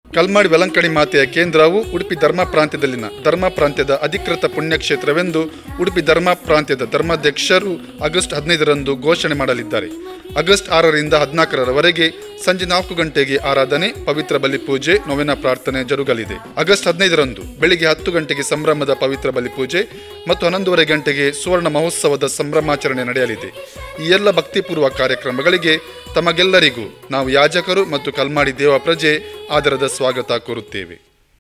ಕಲ್ಮಾಡಿ ವೆಲಂಕಣಿ ಮಾತೆಯ ಕೇಂದ್ರವು ಉಡುಪಿ ಧರ್ಮ ಪ್ರಾಂತ್ಯದಲ್ಲಿನ ಧರ್ಮ ಪ್ರಾಂತ್ಯದ ಅಧಿಕೃತ ಪುಣ್ಯಕ್ಷೇತ್ರವೆಂದು ಉಡುಪಿ ಧರ್ಮ ಪ್ರಾಂತ್ಯದ ಧರ್ಮಾಧ್ಯಕ್ಷರು ಆಗಸ್ಟ್ ಹದಿನೈದರಂದು ಘೋಷಣೆ ಮಾಡಲಿದ್ದಾರೆ ಆಗಸ್ಟ್ ಆರರಿಂದ ಹದಿನಾಲ್ಕರವರೆಗೆ ಸಂಜೆ ನಾಲ್ಕು ಗಂಟೆಗೆ ಆರಾಧನೆ ಪವಿತ್ರ ಬಲಿ ಪೂಜೆ ನೊವೆನ ಪ್ರಾರ್ಥನೆ ಜರುಗಲಿದೆ ಆಗಸ್ಟ್ ಹದಿನೈದರಂದು ಬೆಳಿಗ್ಗೆ ಹತ್ತು ಗಂಟೆಗೆ ಸಂಭ್ರಮದ ಪವಿತ್ರ ಬಲಿ ಪೂಜೆ ಮತ್ತು ಹನ್ನೊಂದೂವರೆ ಗಂಟೆಗೆ ಸುವರ್ಣ ಮಹೋತ್ಸವದ ಸಂಭ್ರಮಾಚರಣೆ ನಡೆಯಲಿದೆ ಈ ಎಲ್ಲ ಭಕ್ತಿಪೂರ್ವ ಕಾರ್ಯಕ್ರಮಗಳಿಗೆ ತಮಗೆಲ್ಲರಿಗೂ ನಾವು ಯಾಜಕರು ಮತ್ತು ಕಲ್ಮಾಡಿ ದೇವ ಪ್ರಜೆ ಆದರದ ಸ್ವಾಗತ ಕೋರುತ್ತೇವೆ